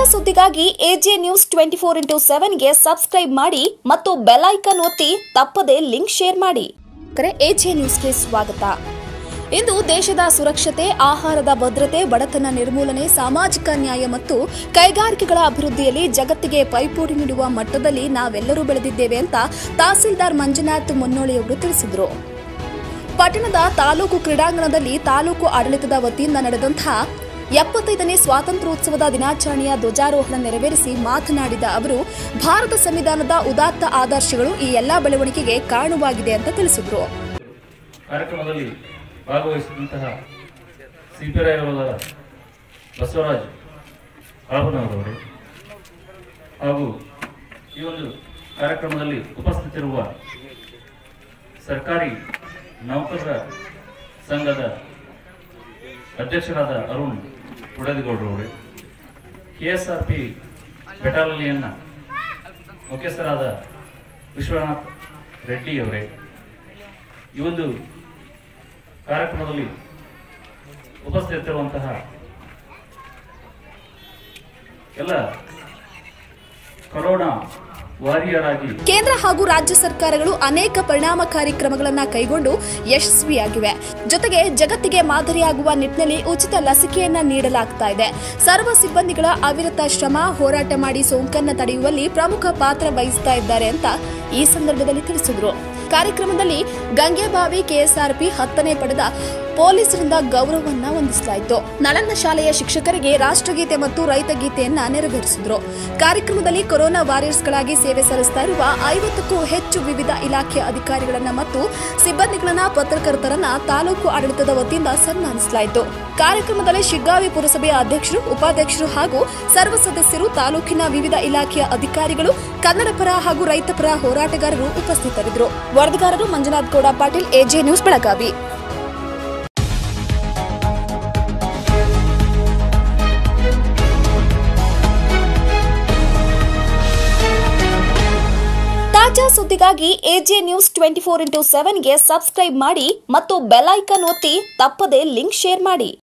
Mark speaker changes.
Speaker 1: ಸುದ್ದಿಗಾಗಿ AJ news twenty four into ಸೆವೆನ್ಗೆ subscribe ಮಾಡಿ ಮತ್ತು ಬೆಲ್ ಐಕಾನ್ ಒತ್ತಿ ತಪ್ಪದೇ ಲಿಂಕ್ ಶೇರ್ ಮಾಡಿ ಎಜೆ ನ್ಯೂಸ್ಗೆ ಸ್ವಾಗತ ಇಂದು ದೇಶದ ಸುರಕ್ಷತೆ ಆಹಾರದ ಭದ್ರತೆ ಬಡತನ ನಿರ್ಮೂಲನೆ ಸಾಮಾಜಿಕ ನ್ಯಾಯ ಮತ್ತು ಕೈಗಾರಿಕೆಗಳ ಅಭಿವೃದ್ಧಿಯಲ್ಲಿ ಜಗತ್ತಿಗೆ ಪೈಪೋಟಿ ನೀಡುವ ಮಟ್ಟದಲ್ಲಿ ನಾವೆಲ್ಲರೂ ಬೆಳೆದಿದ್ದೇವೆ ಅಂತ ತಹಸೀಲ್ದಾರ್ ಮಂಜುನಾಥ್ ಮುನ್ನೋಳಿಯವರು ತಿಳಿಸಿದರು ಪಟ್ಟಣದ ತಾಲೂಕು ಕ್ರೀಡಾಂಗಣದಲ್ಲಿ ತಾಲೂಕು ಆಡಳಿತದ ವತಿಯಿಂದ ನಡೆದಂತಹ ಎಪ್ಪತ್ತೈದನೇ ಸ್ವಾತಂತ್ರ್ಯೋತ್ಸವದ ದಿನಾಚರಣೆಯ ಧ್ವಜಾರೋಹಣ ನೆರವೇರಿಸಿ ಮಾತನಾಡಿದ ಅವರು ಭಾರತ ಸಂವಿಧಾನದ ಉದಾತ್ತ ಆದರ್ಶಗಳು ಈ ಎಲ್ಲಾ ಬೆಳವಣಿಗೆಗೆ ಕಾರಣವಾಗಿದೆ ಅಂತ ತಿಳಿಸಿದರು
Speaker 2: ಕಾರ್ಯಕ್ರಮದಲ್ಲಿ ಭಾಗವಹಿಸಿದಂತಹ ಸಿಪಿರಾಯರಾದ ಬಸವರಾಜ್ ಆಳ್ಬನವರವರು ಹಾಗೂ ಈ ಒಂದು ಕಾರ್ಯಕ್ರಮದಲ್ಲಿ ಉಪಸ್ಥಿತಿರುವ ಸರ್ಕಾರಿ ನೌಕರರ ಸಂಘದ ಅಧ್ಯಕ್ಷರಾದ ಅರುಣ್ ಉಡದಿಗೌಡರವರೇ ಕೆ ಎಸ್ ಆರ್ ಪಿ ಬೆಟಾಲಿಯನ್ನ ಮುಖ್ಯಸ್ಥರಾದ ವಿಶ್ವನಾಥ್ ರೆಡ್ಡಿಯವರೇ ಈ ಒಂದು ಕಾರ್ಯಕ್ರಮದಲ್ಲಿ ಉಪಸ್ಥಿತರಿರುವಂತಹ ಎಲ್ಲ ಕೊರೋನಾ ವಾರಿಯರ್ ಆಗಿ
Speaker 1: ಕೇಂದ್ರ ಹಾಗೂ ರಾಜ್ಯ ಸರ್ಕಾರಗಳು ಅನೇಕ ಪರಿಣಾಮಕಾರಿ ಕ್ರಮಗಳನ್ನು ಕೈಗೊಂಡು ಯಶಸ್ವಿಯಾಗಿವೆ ಜೊತೆಗೆ ಜಗತ್ತಿಗೆ ಮಾದರಿಯಾಗುವ ನಿಟ್ಟಿನಲ್ಲಿ ಉಚಿತ ಲಸಿಕೆಯನ್ನ ನೀಡಲಾಗ್ತಾ ಇದೆ ಸರ್ವ ಸಿಬ್ಬಂದಿಗಳ ಅವಿರತ ಶ್ರಮ ಹೋರಾಟ ಮಾಡಿ ಸೋಂಕನ್ನ ತಡೆಯುವಲ್ಲಿ ಪ್ರಮುಖ ಪಾತ್ರ ವಹಿಸ್ತಾ ಇದ್ದಾರೆ ಅಂತ ಈ ಸಂದರ್ಭದಲ್ಲಿ ತಿಳಿಸಿದರು ಕಾರ್ಯಕ್ರಮದಲ್ಲಿ ಗಂಗೆಬಾವಿ ಕೆಎಸ್ಆರ್ಪಿ ಹತ್ತನೇ ಪಡೆದ ಪೊಲೀಸರಿಂದ ಗೌರವವನ್ನ ಹೊಂದಿಸಲಾಯಿತು ನಳಂದ ಶಾಲೆಯ ಶಿಕ್ಷಕರಿಗೆ ರಾಷ್ಟ್ರಗೀತೆ ಮತ್ತು ರೈತಗೀತೆಯನ್ನ ನೆರವೇರಿಸಿದ್ರು ಕಾರ್ಯಕ್ರಮದಲ್ಲಿ ಕೊರೋನಾ ವಾರಿಯರ್ಸ್ಗಳಾಗಿ ಸೇವೆ ಸಲ್ಲಿಸ್ತಾ ಇರುವ ಐವತ್ತಕ್ಕೂ ಹೆಚ್ಚು ವಿವಿಧ ಇಲಾಖೆ ಅಧಿಕಾರಿಗಳನ್ನ ಮತ್ತು ಸಿಬ್ಬಂದಿಗಳನ್ನ ಪತ್ರಕರ್ತರನ್ನ ತಾಲೂಕು ಆಡಳಿತದ ವತಿಯಿಂದ ಸನ್ಮಾನಿಸಲಾಯಿತು ಕಾರ್ಯಕ್ರಮದಲ್ಲಿ ಶಿಗ್ಗಾವಿ ಪುರಸಭೆಯ ಅಧ್ಯಕ್ಷರು ಉಪಾಧ್ಯಕ್ಷರು ಹಾಗೂ ಸರ್ವ ಸದಸ್ಯರು ತಾಲೂಕಿನ ವಿವಿಧ ಇಲಾಖೆಯ ಅಧಿಕಾರಿಗಳು ಕನ್ನಡ ಪರ ಹಾಗೂ ರೈತ ಪರ ಹೋರಾಟಗಾರರು ಉಪಸ್ಥಿತರಿದ್ದರು ವರದಿಗಾರರು ಮಂಜುನಾಥ್ ಗೌಡ ಪಾಟೀಲ್ ಎಜೆ ನ್ಯೂಸ್ ಬೆಳಗಾವಿ ತಾಜಾ ಸುದ್ದಿಗಾಗಿ AJ news twenty four into ಸೆವೆನ್ಗೆ ಸಬ್ಸ್ಕ್ರೈಬ್ ಮಾಡಿ ಮತ್ತು ಬೆಲ್ ಐಕಾನ್ ಒತ್ತಿ ತಪ್ಪದೇ ಲಿಂಕ್ ಶೇರ್ ಮಾಡಿ